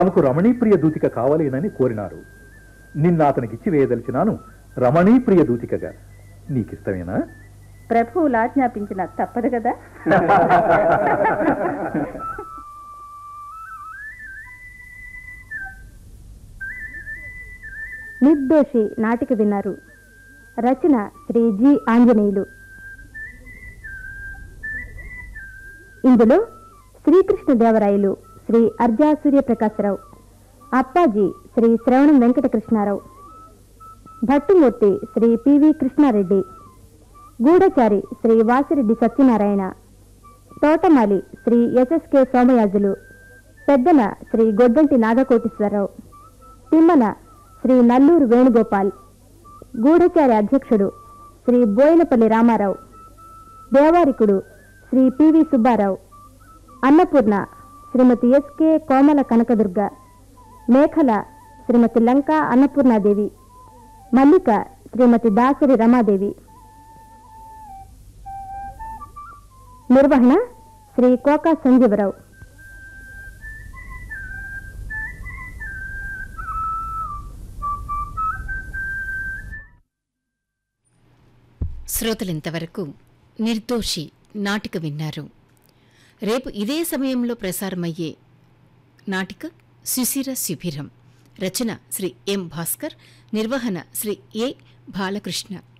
తమకు రమణీప్రియ దూతిక కావలేనని కోరినారు నిన్న అతనికిచ్చి వేయదలిచినాను రమణీప్రియ దూతికగా నీకిష్టమేనా ప్రభువులు ఆజ్ఞాపించిన తప్పదు కదా నిర్దోషి నాటిక విన్నారు రచన శ్రీ జి ఆంజనేయులు ఇందులో శ్రీకృష్ణదేవరాయలు శ్రీ అర్జా సూర్యప్రకాశరావు అప్పాజీ శ్రీ శ్రవణం వెంకటకృష్ణారావు భట్టుమూర్తి శ్రీ పివి కృష్ణారెడ్డి గూఢచారి శ్రీ వాసిరెడ్డి సత్యనారాయణ తోటమాలి శ్రీ ఎస్ఎస్కే సోమయాజులు పెద్దన శ్రీ గొడ్డంటి నాగకోటేశ్వరరావు తిమ్మన శ్రీ నల్లూరు వేణుగోపాల్ గూఢచారి అధ్యక్షుడు శ్రీ బోయినపల్లి రామారావు దేవారికుడు శ్రీ పివి సుబ్బారావు అన్నపూర్ణ శ్రీమతి ఎస్కే కోమల కనకదుర్గ మేఖల శ్రీమతి లంకా అన్నపూర్ణాదేవి మల్లిక శ్రీమతి దాసరి రమాదేవి నిర్వహణ శ్రీ కోకా సంజీవరావు శ్రోతలింతవరకు నిర్దోషి నాటిక విన్నారు రేపు ఇదే సమయంలో ప్రసారమయ్యే నాటిక సుశిర శిబిరం రచన శ్రీ ఎం భాస్కర్ నిర్వహణ శ్రీ ఏ బాలకృష్ణ